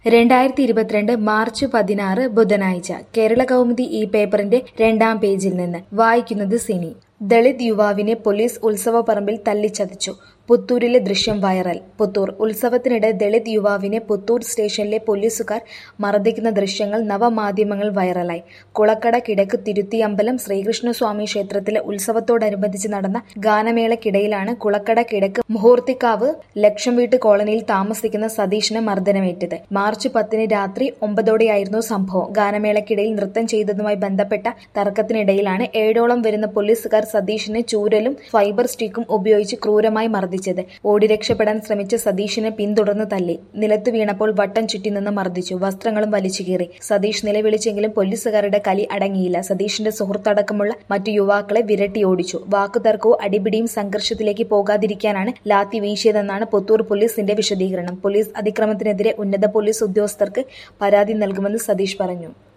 രണ്ടായിരത്തി ഇരുപത്തിരണ്ട് മാർച്ച് പതിനാറ് ബുധനാഴ്ച കേരള കൗമുദി ഈ പേപ്പറിന്റെ രണ്ടാം പേജിൽ നിന്ന് വായിക്കുന്നത് സിനി ദളിത് യുവാവിനെ പോലീസ് ഉത്സവപ്പറമ്പിൽ തല്ലിച്ചതച്ചു പുത്തൂരിലെ ദൃശ്യം വൈറൽ പുത്തൂർ ഉത്സവത്തിനിടെ ദളിത് യുവാവിനെ പുത്തൂർ സ്റ്റേഷനിലെ പോലീസുകാർ മർദ്ദിക്കുന്ന ദൃശ്യങ്ങൾ നവമാധ്യമങ്ങൾ വൈറലായി കുളക്കട കിഴക്ക് തിരുത്തിയമ്പലം ശ്രീകൃഷ്ണസ്വാമി ക്ഷേത്രത്തിലെ ഉത്സവത്തോടനുബന്ധിച്ച് നടന്ന ഗാനമേളക്കിടയിലാണ് കുളക്കട കിഴക്ക് മുഹൂർത്തിക്കാവ് ലക്ഷം വീട്ട് കോളനിയിൽ താമസിക്കുന്ന സതീഷിന് മർദ്ദനമേറ്റത് മാർച്ച് പത്തിന് രാത്രി ഒമ്പതോടെയായിരുന്നു സംഭവം ഗാനമേളക്കിടയിൽ നൃത്തം ചെയ്തതുമായി ബന്ധപ്പെട്ട തർക്കത്തിനിടയിലാണ് ഏഴോളം വരുന്ന പോലീസുകാർ സതീഷിനെ ചൂരലും ഫൈബർ സ്റ്റിക്കും ഉപയോഗിച്ച് ക്രൂരമായി മർദ്ദിച്ചത് ഓടി രക്ഷപ്പെടാൻ ശ്രമിച്ച സതീഷിനെ പിന്തുടർന്ന് തല്ലി നിലത്തു വീണപ്പോൾ വട്ടം ചുറ്റി നിന്ന് മർദ്ദിച്ചു വസ്ത്രങ്ങളും വലിച്ചു കീറി സതീഷ് നിലവിളിച്ചെങ്കിലും പോലീസുകാരുടെ കലി അടങ്ങിയില്ല സതീഷിന്റെ സുഹൃത്തടക്കമുള്ള മറ്റു യുവാക്കളെ വിരട്ടി ഓടിച്ചു വാക്കുതർക്കവും അടിപിടിയും സംഘർഷത്തിലേക്ക് പോകാതിരിക്കാനാണ് ലാത്തി വീശിയതെന്നാണ് പുത്തൂർ പോലീസിന്റെ വിശദീകരണം പോലീസ് അതിക്രമത്തിനെതിരെ ഉന്നത പോലീസ് ഉദ്യോഗസ്ഥർക്ക് പരാതി നൽകുമെന്ന് സതീഷ് പറഞ്ഞു